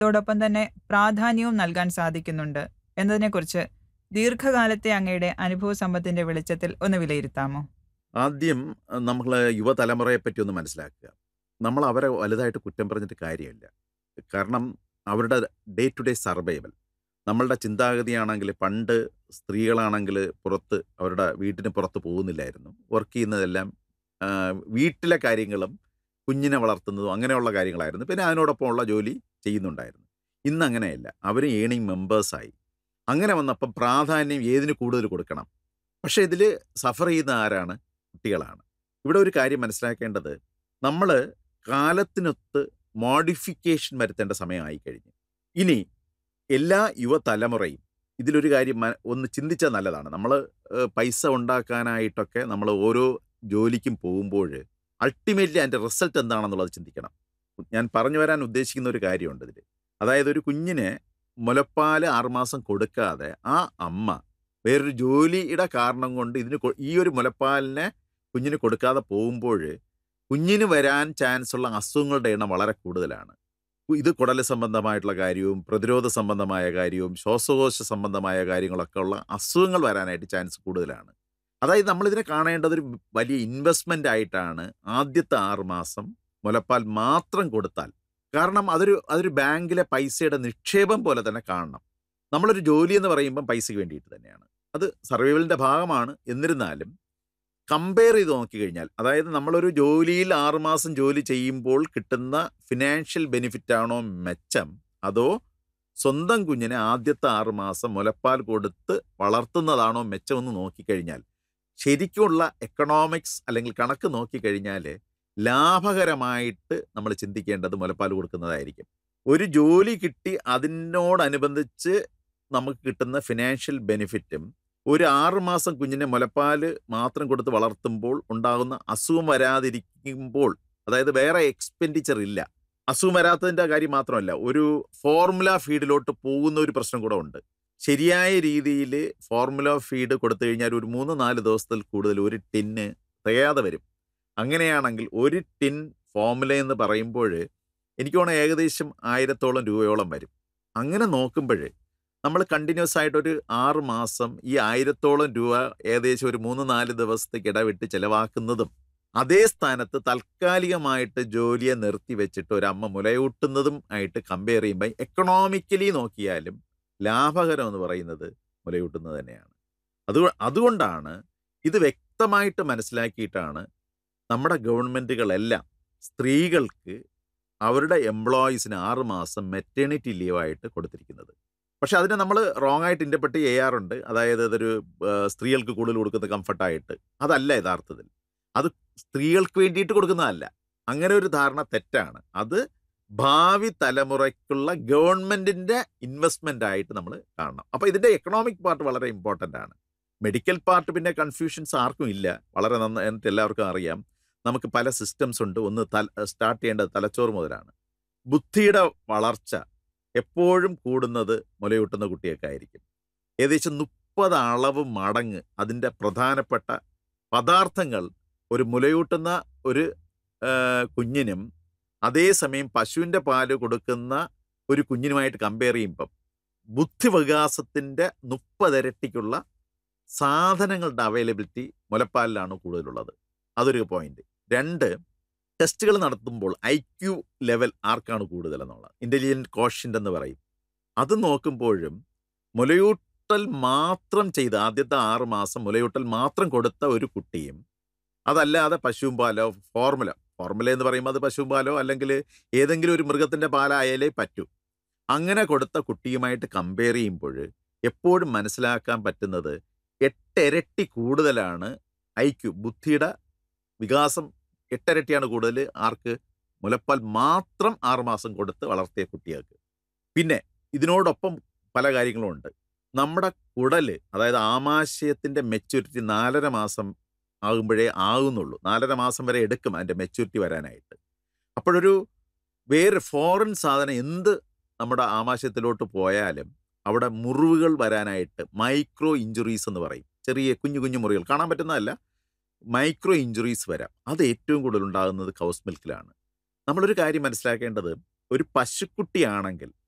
അതോടൊപ്പം തന്നെ പ്രാധാന്യവും നൽകാൻ സാധിക്കുന്നുണ്ട് എന്നതിനെക്കുറിച്ച് ദീർഘകാലത്തെ അങ്ങയുടെ അനുഭവ സമ്പത്തിന്റെ വെളിച്ചത്തിൽ ഒന്ന് വിലയിരുത്താമോ ആദ്യം നമ്മൾ യുവതലമുറയെ പറ്റി ഒന്ന് മനസ്സിലാക്കുക നമ്മൾ അവരെ വലുതായിട്ട് കുറ്റം പറഞ്ഞിട്ട് കാര്യമില്ല കാരണം അവരുടെ ഡേ ടു ഡേ സർവൈവൽ നമ്മളുടെ ചിന്താഗതിയാണെങ്കിൽ പണ്ട് സ്ത്രീകളാണെങ്കിൽ പുറത്ത് അവരുടെ വീട്ടിന് പുറത്ത് പോകുന്നില്ലായിരുന്നു വർക്ക് ചെയ്യുന്നതെല്ലാം ആ, വീട്ടിലെ കാര്യങ്ങളും കുഞ്ഞിനെ വളർത്തുന്നതും അങ്ങനെയുള്ള കാര്യങ്ങളായിരുന്നു പിന്നെ അതിനോടൊപ്പമുള്ള ജോലി ചെയ്യുന്നുണ്ടായിരുന്നു ഇന്ന് അങ്ങനെയല്ല അവർ ഏണിംഗ് മെമ്പേഴ്സായി അങ്ങനെ വന്നപ്പം പ്രാധാന്യം ഏതിന് കൂടുതൽ കൊടുക്കണം പക്ഷേ ഇതിൽ സഫർ ചെയ്യുന്ന ആരാണ് കുട്ടികളാണ് ഇവിടെ ഒരു കാര്യം മനസ്സിലാക്കേണ്ടത് നമ്മൾ കാലത്തിനൊത്ത് മോഡിഫിക്കേഷൻ വരുത്തേണ്ട സമയമായി കഴിഞ്ഞു ഇനി എല്ലാ യുവതലമുറയും ഇതിലൊരു കാര്യം മ- ഒന്ന് ചിന്തിച്ചാൽ നല്ലതാണ് നമ്മൾ പൈസ ഉണ്ടാക്കാനായിട്ടൊക്കെ നമ്മൾ ഓരോ ജോലിക്കും പോകുമ്പോൾ അൾട്ടിമേറ്റ്ലി അതിൻ്റെ റിസൾട്ട് എന്താണെന്നുള്ളത് ചിന്തിക്കണം ഞാൻ പറഞ്ഞു വരാൻ ഉദ്ദേശിക്കുന്ന ഒരു കാര്യമുണ്ട് ഇതിൽ അതായത് ഒരു കുഞ്ഞിന് മുലപ്പാൽ ആറുമാസം കൊടുക്കാതെ ആ അമ്മ വേറൊരു ജോലിയുടെ കാരണം കൊണ്ട് ഇതിന് കൊ- ഈ ഒരു മുലപ്പാലിനെ കുഞ്ഞിന് കൊടുക്കാതെ പോകുമ്പോൾ കുഞ്ഞിന് വരാൻ ചാൻസ് ഉള്ള അസുഖങ്ങളുടെ എണ്ണം വളരെ കൂടുതലാണ് ഇത് കുടൽ സംബന്ധമായിട്ടുള്ള കാര്യവും പ്രതിരോധ സംബന്ധമായ കാര്യവും ശ്വാസകോശ സംബന്ധമായ കാര്യങ്ങളൊക്കെ ഉള്ള അസുഖങ്ങൾ വരാനായിട്ട് ചാൻസ് കൂടുതലാണ് അതായത് നമ്മളിതിനെ കാണേണ്ടത് ഒരു വലിയ ഇൻവെസ്റ്റ്മെൻ്റ് ആയിട്ടാണ് ആദ്യത്തെ ആറ് മാസം മുലപ്പാൽ മാത്രം കൊടുത്താൽ കാരണം അതൊരു അതൊരു ബാങ്കിലെ പൈസയുടെ നിക്ഷേപം പോലെ തന്നെ കാണണം നമ്മളൊരു ജോലി എന്ന് പറയുമ്പം പൈസയ്ക്ക് വേണ്ടിയിട്ട് തന്നെയാണ് അത് സർവൈവലിൻ്റെ ഭാഗമാണ് എന്നിരുന്നാലും കമ്പയർ ചെയ്ത് നോക്കിക്കഴിഞ്ഞാൽ അതായത് നമ്മളൊരു ജോലിയിൽ ആറുമാസം ജോലി ചെയ്യുമ്പോൾ കിട്ടുന്ന ഫിനാൻഷ്യൽ ബെനിഫിറ്റ് ആണോ മെച്ചം അതോ സ്വന്തം കുഞ്ഞിനെ ആദ്യത്തെ ആറുമാസം മുലപ്പാൽ കൊടുത്ത് വളർത്തുന്നതാണോ മെച്ചമെന്ന് നോക്കിക്കഴിഞ്ഞാൽ ശരിക്കുമുള്ള എക്കണോമിക്സ് അല്ലെങ്കിൽ കണക്ക് നോക്കിക്കഴിഞ്ഞാൽ ലാഭകരമായിട്ട് നമ്മൾ ചിന്തിക്കേണ്ടത് മുലപ്പാൽ കൊടുക്കുന്നതായിരിക്കും ഒരു ജോലി കിട്ടി അതിനോടനുബന്ധിച്ച് നമുക്ക് കിട്ടുന്ന ഫിനാൻഷ്യൽ ബെനിഫിറ്റും ഒരു ആറുമാസം കുഞ്ഞിനെ മുലപ്പാൽ മാത്രം കൊടുത്ത് വളർത്തുമ്പോൾ ഉണ്ടാകുന്ന അസുഖം വരാതിരിക്കുമ്പോൾ അതായത് വേറെ എക്സ്പെൻഡിച്ചർ ഇല്ല അസുഖം വരാത്തതിൻ്റെ കാര്യം മാത്രമല്ല ഒരു ഫോർമുല ഫീഡിലോട്ട് പോകുന്ന ഒരു പ്രശ്നം കൂടെ ഉണ്ട് ശരിയായ രീതിയിൽ ഫോർമുല ഫീഡ് കൊടുത്തു കഴിഞ്ഞാൽ ഒരു മൂന്ന് നാല് ദിവസത്തിൽ കൂടുതൽ ഒരു ടിന്ന് തികയാതെ വരും അങ്ങനെയാണെങ്കിൽ ഒരു ടിൻ ഫോർമുല എന്ന് പറയുമ്പോൾ എനിക്ക് തോന്നുന്നു ഏകദേശം ആയിരത്തോളം രൂപയോളം വരും അങ്ങനെ നോക്കുമ്പോൾ നമ്മൾ കണ്ടിന്യൂസ് ആയിട്ട് ഒരു ആറ് മാസം ഈ ആയിരത്തോളം രൂപ ഏകദേശം ഒരു മൂന്ന് നാല് ദിവസത്തേക്ക് ഇടവിട്ട് ചെലവാക്കുന്നതും അതേ സ്ഥാനത്ത് താൽക്കാലികമായിട്ട് ജോലിയെ നിർത്തി വെച്ചിട്ട് ഒരു അമ്മ മുലയൂട്ടുന്നതും ആയിട്ട് കമ്പയർ ചെയ്യുമ്പോൾ എക്കണോമിക്കലി നോക്കിയാലും ലാഭകരം എന്ന് പറയുന്നത് മുലയൂട്ടുന്നത് തന്നെയാണ് അത് അതുകൊണ്ടാണ് ഇത് വ്യക്തമായിട്ട് മനസ്സിലാക്കിയിട്ടാണ് നമ്മുടെ ഗവൺമെൻറ്റുകളെല്ലാം സ്ത്രീകൾക്ക് അവരുടെ എംപ്ലോയീസിന് ആറ് മാസം മെറ്റേണിറ്റി ലീവായിട്ട് കൊടുത്തിരിക്കുന്നത് പക്ഷെ അതിനെ നമ്മൾ റോങ് ആയിട്ട് ഇൻ്റർപ്രറ്റ് ചെയ്യാറുണ്ട് അതായത് അതൊരു ആ, സ്ത്രീകൾക്ക് കൂടുതൽ കൊടുക്കുന്ന കംഫർട്ടായിട്ട് അതല്ല യഥാർത്ഥത്തിൽ അത് സ്ത്രീകൾക്ക് വേണ്ടിയിട്ട് കൊടുക്കുന്നതല്ല അങ്ങനെ ഒരു ധാരണ തെറ്റാണ് അത് ഭാവി തലമുറയ്ക്കുള്ള ഗവൺമെന്റിന്റെ ഇൻവെസ്റ്റ്മെന്റ് ആയിട്ട് നമ്മൾ കാണണം അപ്പോൾ ഇതിന്റെ എക്കണോമിക് പാർട്ട് വളരെ ഇമ്പോർട്ടൻ്റ് ആണ് മെഡിക്കൽ പാർട്ട് പിന്നെ കൺഫ്യൂഷൻസ് ആർക്കും ഇല്ല വളരെ നന്നായിട്ട് എല്ലാവർക്കും അറിയാം നമുക്ക് പല സിസ്റ്റംസ് ഉണ്ട് ഒന്ന് തല സ്റ്റാർട്ട് ചെയ്യേണ്ടത് തലച്ചോറ് മുതലാണ് ബുദ്ധിയുടെ വളർച്ച എപ്പോഴും കൂടുന്നത് മുലയൂട്ടുന്ന കുട്ടിയൊക്കെ ആയിരിക്കും ഏകദേശം മുപ്പത് അളവ് മടങ്ങ് അതിൻ്റെ പ്രധാനപ്പെട്ട പദാർത്ഥങ്ങൾ ഒരു മുലയൂട്ടുന്ന ഒരു ആ, കുഞ്ഞിനും അതേസമയം പശുവിൻ്റെ പാല് കൊടുക്കുന്ന ഒരു കുഞ്ഞിനുമായിട്ട് കമ്പയർ ചെയ്യുമ്പം ബുദ്ധിവികാസത്തിൻ്റെ മുപ്പതിരട്ടിക്കുള്ള സാധനങ്ങളുടെ അവൈലബിലിറ്റി മുലപ്പാലിലാണ് കൂടുതലുള്ളത് അതൊരു പോയിന്റ് രണ്ട് ടെസ്റ്റുകൾ നടത്തുമ്പോൾ ഐ ക്യു ലെവൽ ആർക്കാണ് കൂടുതൽ എന്നുള്ളത് ഇൻ്റലിജൻറ്റ് കോഷ്യൻ്റ് എന്ന് പറയും അത് നോക്കുമ്പോഴും മുലയൂട്ടൽ മാത്രം ചെയ്ത് ആദ്യത്തെ ആറ് മാസം മുലയൂട്ടൽ മാത്രം കൊടുത്ത ഒരു കുട്ടിയും അതല്ലാതെ പശുവും പാലോ ഫോർമുല ഫോർമുല എന്ന് പറയുമ്പോൾ അത് പശുവും പാലോ അല്ലെങ്കിൽ ഏതെങ്കിലും ഒരു മൃഗത്തിൻ്റെ പാലായാലേ പറ്റൂ അങ്ങനെ കൊടുത്ത കുട്ടിയുമായിട്ട് കമ്പയർ ചെയ്യുമ്പോൾ എപ്പോഴും മനസ്സിലാക്കാൻ പറ്റുന്നത് എട്ടിരട്ടി കൂടുതലാണ് ഐക്യു ബുദ്ധിയുടെ വികാസം എട്ടിരട്ടിയാണ് കൂടുതൽ ആർക്ക് മുലപ്പാൽ മാത്രം ആറുമാസം കൊടുത്ത് വളർത്തിയ കുട്ടികൾക്ക് പിന്നെ ഇതിനോടൊപ്പം പല കാര്യങ്ങളും ഉണ്ട് നമ്മുടെ കുടല് അതായത് ആമാശയത്തിൻ്റെ മെച്യൂരിറ്റി നാലര മാസം ആകുമ്പോഴേ ആകുന്നുള്ളൂ നാലര മാസം വരെ എടുക്കും അതിൻ്റെ മെച്യൂരിറ്റി വരാനായിട്ട് അപ്പോഴൊരു വേറെ ഫോറിൻ സാധനം എന്ത് നമ്മുടെ ആമാശയത്തിലോട്ട് പോയാലും അവിടെ മുറിവുകൾ വരാനായിട്ട് മൈക്രോ ഇഞ്ചുറീസ് എന്ന് പറയും ചെറിയ കുഞ്ഞു കുഞ്ഞു മുറികൾ കാണാൻ പറ്റുന്നതല്ല മൈക്രോ ഇഞ്ചുറീസ് വരാം അത് ഏറ്റവും കൂടുതൽ ഉണ്ടാകുന്നത് കൗസ് മിൽക്കിലാണ് നമ്മളൊരു കാര്യം മനസ്സിലാക്കേണ്ടത് ഒരു പശുക്കുട്ടിയാണെങ്കിൽ